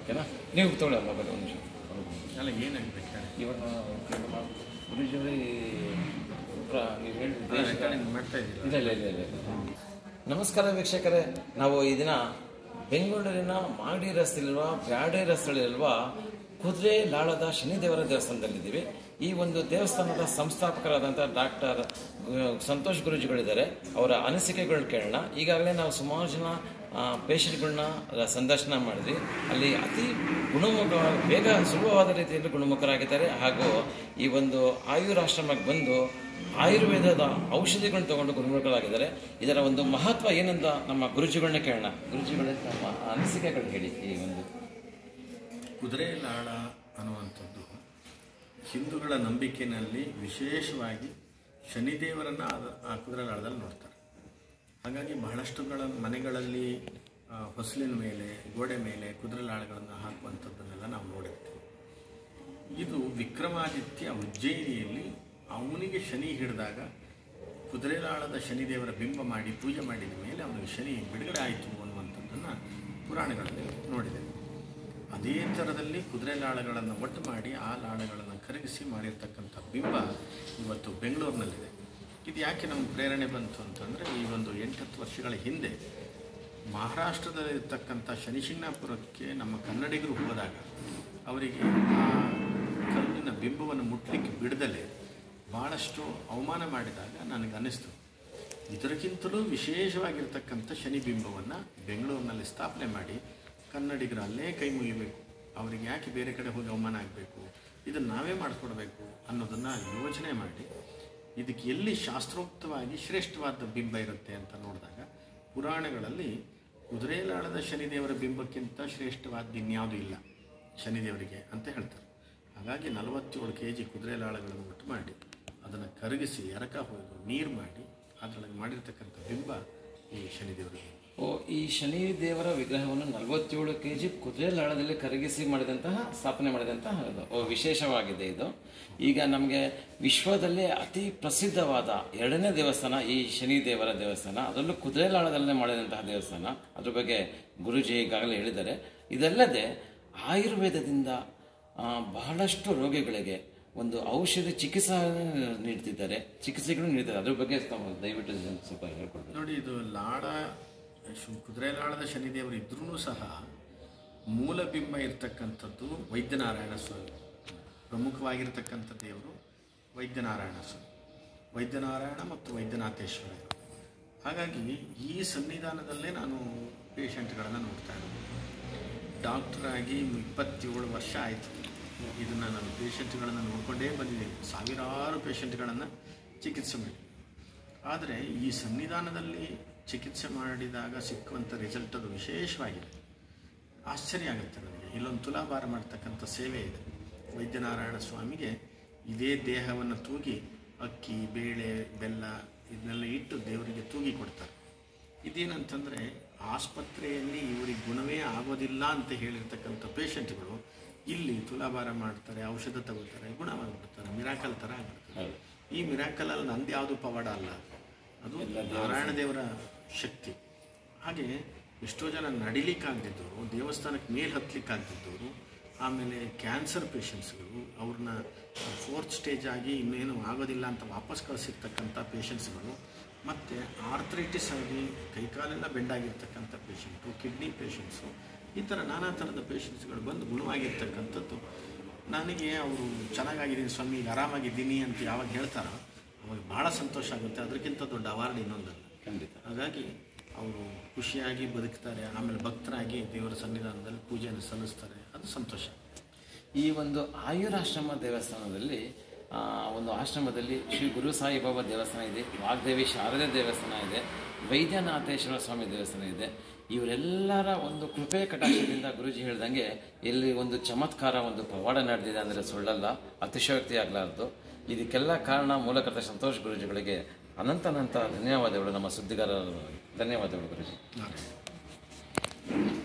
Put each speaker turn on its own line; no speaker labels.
ಓಕೆನಾ ನೀವು ತೊಗೊಳ್ಳಿ ಮೊಬೈಲ್ ಒಂದು ನಿಮಿಷ
ಅಲ್ಲ ಏನಾಗಬೇಕು ಹೇಳಿ
ಇವಾಗ ಗುರುಜಿಯವರೇ ಪ್ರ- ನೀವು ಹೇಳಿದ ದೇಶ
ರೆಕಾರ್ಡಿಂಗ್ ಮಾಡ್ತಾ ಇದ್ದೀರಾ
ಇಲ್ಲ ಇಲ್ಲ ಇಲ್ಲ ಇಲ್ಲ ಇಲ್ಲ. ನಮಸ್ಕಾರ ವೀಕ್ಷಕರೇ ನಾವು ಈ ದಿನ ಬೆಂಗಳೂರಿನ ಮಾಗಡಿ ರಸ್ತೆಯಲ್ಲಿರುವ ಬ್ಯಾಡೆ ರಸ್ತೆಯಲ್ಲಿರುವ ಕುದುರೆ ಲಾಳದ ಶನಿದೇವರ ದೇವಸ್ಥಾನದಲ್ಲಿದ್ದೀವಿ ಈ ಒಂದು ದೇವಸ್ಥಾನದ ಸಂಸ್ಥಾಪಕರಾದಂಥ ಡಾಕ್ಟರ್ ಸಂತೋಷ್ ಗುರೂಜಿಗಳಿದ್ದಾರೆ ಅವರ ಅನಿಸಿಕೆಗಳು ಕೇಳೋಣ ಈಗಾಗಲೇ ನಾವು ಸುಮಾರು ಜನ ಪೇಷಂಟ್ಗಳನ್ನ ಸಂದರ್ಶನ ಮಾಡಿದ್ವಿ ಅಲ್ಲಿ ಅತಿ ಗುಣಮುಖ ಬೇಗ ಸುಲಭವಾದ ರೀತಿಯಲ್ಲಿ ಗುಣಮುಖರಾಗಿದ್ದಾರೆ ಹಾಗೂ ಈ ಒಂದು ಆಯುರಾಶ್ರಮಕ್ಕೆ ಬಂದು ಆಯುರ್ವೇದದ ಔಷಧಿಗಳನ್ನ ತಗೊಂಡು ಗುರುಮುಖರಾಗಿದ್ದಾರೆ ಇದರ ಒಂದು ಮಹತ್ವ ಏನಂತ ನಮ್ಮ ಗುರುಜಿಗಳನ್ನ ಕೇಳೋಣ ಗುರುಜಿಗಳೇ ತಮ್ಮ ಅನಿಸಿಕೆಗಳು ಹೇಳಿ ಈ ಒಂದು
ಕುದುರೆ ಲಾಳ ಅನ್ನುವಂಥದ್ದು ಹಿಂದೂಗಳ ನಂಬಿಕೆಯಲ್ಲಿ ವಿಶೇಷವಾಗಿ ಶನಿದೇವರನ್ನು ಅದ- ಆ ಕುದುರೆ ಲಾಳದಲ್ಲಿ ನೋಡ್ತಾರೆ ಹಾಗಾಗಿ ಬಹಳಷ್ಟುಗಳ ಮನೆಗಳಲ್ಲಿ ಆ, ಹೊಸಲಿನ ಮೇಲೆ ಗೋಡೆ ಮೇಲೆ ಕುದುರೆ ಲಾಳಗಳನ್ನು ಹಾಕುವಂಥದ್ದನ್ನೆಲ್ಲ ನಾವು ನೋಡಿರ್ತೀವಿ ಇದು ವಿಕ್ರಮಾದಿತ್ಯ ಉಜ್ಜಯಿನಿಯಲ್ಲಿ ಅವನಿಗೆ ಶನಿ ಹಿಡಿದಾಗ ಕುದುರೆಲಾಳದ ಶನಿದೇವರ ಬಿಂಬ ಮಾಡಿ ಪೂಜೆ ಮಾಡಿದ ಮೇಲೆ ಅವನಿಗೆ ಶನಿ ಬಿಡುಗಡೆ ಆಯಿತು ಅನ್ನುವಂಥದ್ದನ್ನು ಪುರಾಣಗಳಲ್ಲಿ ನೋಡಿದೆ ಅದೇ ಥರದಲ್ಲಿ ಕುದುರೆ ಲಾಳಗಳನ್ನು ಒಟ್ಟು ಮಾಡಿ ಆ ಲಾಳಗಳನ್ನು ಕರಗಿಸಿ ಮಾಡಿರ್ತಕ್ಕಂಥ ಬಿಂಬ ಇವತ್ತು ಬೆಂಗಳೂರಿನಲ್ಲಿದೆ ಇದು ಯಾಕೆ ನಮ್ಗೆ ಪ್ರೇರಣೆ ಬಂತು ಅಂತಂದರೆ ಈ ಒಂದು ಎಂಟತ್ತು ವರ್ಷಗಳ ಹಿಂದೆ ಮಹಾರಾಷ್ಟ್ರದಲ್ಲಿರ್ತಕ್ಕಂಥ ಶನಿಶಿಂಗನಾಪುರಕ್ಕೆ ನಮ್ಮ ಕನ್ನಡಿಗರು ಹೋದಾಗ ಅವರಿಗೆ ಆ ಕಲ್ಲಿನ ಬಿಂಬವನ್ನು ಮುಟ್ಲಿಕ್ಕೆ ಬಿಡದಲೇ ಭಾಳಷ್ಟು ಅವಮಾನ ಮಾಡಿದಾಗ ನನಗೆ ಅನ್ನಿಸ್ತು ಇದಕ್ಕಿಂತಲೂ ವಿಶೇಷವಾಗಿರ್ತಕ್ಕಂಥ ಶನಿ ಬಿಂಬವನ್ನು ಬೆಂಗಳೂರಿನಲ್ಲಿ ಸ್ಥಾಪನೆ ಮಾಡಿ ಕನ್ನಡಿಗರು ಅಲ್ಲೇ ಕೈ ಮುಗಿಬೇಕು ಅವರಿಗೆ ಯಾಕೆ ಬೇರೆ ಕಡೆ ಹೋಗಿ ಅವಮಾನ ಆಗಬೇಕು ಇದನ್ನು ನಾವೇ ಮಾಡಿಕೊಡ್ಬೇಕು ಅನ್ನೋದನ್ನು ಯೋಚನೆ ಮಾಡಿ ಇದಕ್ಕೆ ಎಲ್ಲಿ ಶಾಸ್ತ್ರೋಕ್ತವಾಗಿ ಶ್ರೇಷ್ಠವಾದ ಬಿಂಬ ಇರುತ್ತೆ ಅಂತ ನೋಡಿದಾಗ ಪುರಾಣಗಳಲ್ಲಿ ಕುದುರೆಲಾಳದ ಶನಿದೇವರ ಬಿಂಬಕ್ಕಿಂತ ಶ್ರೇಷ್ಠವಾದ ಇನ್ಯಾವುದೂ ಇಲ್ಲ ಶನಿದೇವರಿಗೆ ಅಂತ ಹೇಳ್ತಾರೆ ಹಾಗಾಗಿ ನಲವತ್ತೇಳು ಕೆ ಜಿ ಕುದುರೆಲಾಳಗಳನ್ನು ಒಟ್ಟು ಮಾಡಿ ಅದನ್ನು ಕರಗಿಸಿ ಎರಕ ಹೊಯ್ದು ನೀರು ಮಾಡಿ ಅದರೊಳಗೆ ಮಾಡಿರ್ತಕ್ಕಂಥ ಬಿಂಬ ಈ ಶನಿದೇವರಿಗೆ
ಓ ಈ ಶನಿ ದೇವರ ವಿಗ್ರಹವನ್ನು ನಲವತ್ತೇಳು ಕೆ ಜಿ ಕುದುರೆ ಲಾಳದಲ್ಲಿ ಕರಗಿಸಿ ಮಾಡಿದಂತಹ ಸ್ಥಾಪನೆ ಮಾಡಿದಂತಹ ಇದು ಓ ವಿಶೇಷವಾಗಿದೆ ಇದು ಈಗ ನಮಗೆ ವಿಶ್ವದಲ್ಲೇ ಅತಿ ಪ್ರಸಿದ್ಧವಾದ ಎರಡನೇ ದೇವಸ್ಥಾನ ಈ ಶನಿ ದೇವರ ದೇವಸ್ಥಾನ ಅದರಲ್ಲೂ ಕುದುರೆ ಲಾಳದಲ್ಲೇ ಮಾಡಿದಂತಹ ದೇವಸ್ಥಾನ ಅದ್ರ ಬಗ್ಗೆ ಗುರುಜಿ ಈಗಾಗಲೇ ಹೇಳಿದ್ದಾರೆ ಇದಲ್ಲದೆ ಆಯುರ್ವೇದದಿಂದ ಆ, ಬಹಳಷ್ಟು ರೋಗಿಗಳಿಗೆ ಒಂದು ಔಷಧಿ ಚಿಕಿತ್ಸೆ ನೀಡ್ತಿದ್ದಾರೆ ಚಿಕಿತ್ಸೆಗಳು ನೀಡ್ತಾರೆ ಅದ್ರ ಬಗ್ಗೆ ತಾವು ದಯವಿಟ್ಟು ಸ್ವಲ್ಪ ಹೇಳ್ಕೊಡ್ಬೇಕು
ನೋಡಿ ಇದು ಲಾಡ ಶು- ಕುದುರೆಲಾಳದ ಶನಿದೇವರು ಇದ್ರೂ ಸಹ ಮೂಲ ಬಿಂಬ ಇರ್ತಕ್ಕಂಥದ್ದು ವೈದ್ಯನಾರಾಯಣ ಸ್ವಾಮಿ ಪ್ರಮುಖವಾಗಿರ್ತಕ್ಕಂಥ ದೇವರು ವೈದ್ಯನಾರಾಯಣ ಸ್ವಾಮಿ ವೈದ್ಯನಾರಾಯಣ ಮತ್ತು ವೈದ್ಯನಾಥೇಶ್ವರ ಇವರು. ಹಾಗಾಗಿ ಈ ಸನ್ನಿಧಾನದಲ್ಲೇ ನಾನು ಪೇಷಂಟ್ಗಳನ್ನು ನೋಡ್ತಾ ಇದ್ದೀನಿ ಡಾಕ್ಟರ್ ಆಗಿ ಇಪ್ಪತ್ತೇಳು ವರ್ಷ ಆಯಿತು ಇದನ್ನು ನಾನು ಪೇಷಂಟ್ಗಳನ್ನು ನೋಡಿಕೊಂಡೇ ಬಂದಿದ್ದೀನಿ ಸಾವಿರಾರು ಪೇಷಂಟ್ಗಳನ್ನು ಚಿಕಿತ್ಸೆ ಮಾಡಿ ಆದರೆ ಈ ಸನ್ನಿಧಾನದಲ್ಲಿ ಚಿಕಿತ್ಸೆ ಮಾಡಿದಾಗ ಸಿಕ್ಕುವಂಥ ರಿಸಲ್ಟ್ ಅದು ವಿಶೇಷವಾಗಿದೆ ಆಶ್ಚರ್ಯ ಆಗುತ್ತೆ ನನಗೆ ಇಲ್ಲೊಂದು ತುಲಾಭಾರ ಮಾಡ್ತಕ್ಕಂಥ ಸೇವೆ ಇದೆ ವೈದ್ಯನಾರಾಯಣ ಸ್ವಾಮಿಗೆ ಇದೇ ದೇಹವನ್ನು ತೂಗಿ ಅಕ್ಕಿ ಬೇಳೆ ಬೆಲ್ಲ ಇದನ್ನೆಲ್ಲ ಇಟ್ಟು ದೇವರಿಗೆ ತೂಗಿ ಕೊಡ್ತಾರೆ ಇದೇನಂತಂದರೆ ಆಸ್ಪತ್ರೆಯಲ್ಲಿ ಇವರಿಗೆ ಗುಣವೇ ಆಗೋದಿಲ್ಲ ಅಂತ ಹೇಳಿರ್ತಕ್ಕಂಥ ಪೇಷಂಟ್ಗಳು ಇಲ್ಲಿ ತುಲಾಭಾರ ಮಾಡ್ತಾರೆ ಔಷಧ ತಗೋತಾರೆ ಗುಣವಾಗಿಬಿಡ್ತಾರೆ ಮಿರಾಕಲ್ ಥರ ಆಗ್ಬಿಡ್ತಾರೆ ಈ ಮಿರಾಕಲಲ್ಲಿ ನಂದು ಯಾವುದು ಪವಾಡ ಅಲ್ಲ ಅದು ನಾರಾಯಣ ದೇವರ ಶಕ್ತಿ ಹಾಗೆ ಎಷ್ಟೋ ಜನ ನಡಿಲಿಕ್ಕಾಗದಿದ್ದವರು ದೇವಸ್ಥಾನಕ್ಕೆ ಮೇಲೆ ಹತ್ತಲಿಕ್ಕಾಗದಿದ್ದವರು ಆಮೇಲೆ ಕ್ಯಾನ್ಸರ್ ಪೇಷಂಟ್ಸ್ಗಳು ಅವ್ರನ್ನ ಫೋರ್ತ್ ಸ್ಟೇಜ್ ಆಗಿ ಇನ್ನೇನು ಆಗೋದಿಲ್ಲ ಅಂತ ವಾಪಸ್ ಕಳಿಸಿರ್ತಕ್ಕಂಥ ಪೇಷಂಟ್ಸ್ಗಳು ಮತ್ತು ಆರ್ಥ್ರೈಟಿಸ್ ಆಗಿ ಕೈಕಾಲೆಲ್ಲ ಬೆಂಡಾಗಿರ್ತಕ್ಕಂಥ ಪೇಷಂಟು ಕಿಡ್ನಿ ಪೇಷಂಟ್ಸು ಈ ಥರ ನಾನಾ ಥರದ ಪೇಷಂಟ್ಸ್ಗಳು ಬಂದು ಗುಣವಾಗಿರ್ತಕ್ಕಂಥದ್ದು ನನಗೆ ಅವರು ಚೆನ್ನಾಗಿದ್ದೀನಿ ಸ್ವಾಮಿ ಈಗ ಆರಾಮಾಗಿದ್ದೀನಿ ಅಂತ ಯಾವಾಗ ಹೇಳ್ತಾರೋ ಅವಾಗ ಭಾಳ ಸಂತೋಷ ಆಗುತ್ತೆ ಅದಕ್ಕಿಂತ ದೊಡ್ಡ ಅವಾರ್ಡ್ ಇನ್ನೊಂದಲ್ಲ
ಖಂಡಿತ
ಹಾಗಾಗಿ ಅವರು ಖುಷಿಯಾಗಿ ಬದುಕ್ತಾರೆ ಆಮೇಲೆ ಭಕ್ತರಾಗಿ ದೇವರ ಸನ್ನಿಧಾನದಲ್ಲಿ ಪೂಜೆಯನ್ನು ಸಲ್ಲಿಸ್ತಾರೆ ಅದು ಸಂತೋಷ
ಈ ಒಂದು ಆಯುರಾಶ್ರಮ ದೇವಸ್ಥಾನದಲ್ಲಿ ಆ, ಒಂದು ಆಶ್ರಮದಲ್ಲಿ ಶ್ರೀ ಗುರು ಸಾಯಿಬಾಬಾ ದೇವಸ್ಥಾನ ಇದೆ ವಾಗ್ದೇವಿ ಶಾರದೆ ದೇವಸ್ಥಾನ ಇದೆ ವೈದ್ಯನಾಥೇಶ್ವರ ಸ್ವಾಮಿ ದೇವಸ್ಥಾನ ಇದೆ ಇವರೆಲ್ಲರ ಒಂದು ಕೃಪೆ ಕಟಾಕ್ಷದಿಂದ ಗುರುಜಿ ಹೇಳ್ದಂಗೆ ಇಲ್ಲಿ ಒಂದು ಚಮತ್ಕಾರ ಒಂದು ಪವಾಡ ನಡೆದಿದೆ ಅಂದರೆ ಸುಳ್ಳಲ್ಲ ಅತಿಶಯೋಕ್ತಿ ಆಗಲಾರ್ದು ಇದಕ್ಕೆಲ್ಲ ಕಾರಣ ಮೂಲಕರ್ತ ಸಂತೋಷ್ ಗುರುಜಿಗಳಿಗೆ ಅನಂತ ಅನಂತ ಧನ್ಯವಾದಗಳು ನಮ್ಮ ಸುದ್ದಿಗಾರರ ಧನ್ಯವಾದಗಳು ಗುರುಜಿ
ನಾರಾಯಣ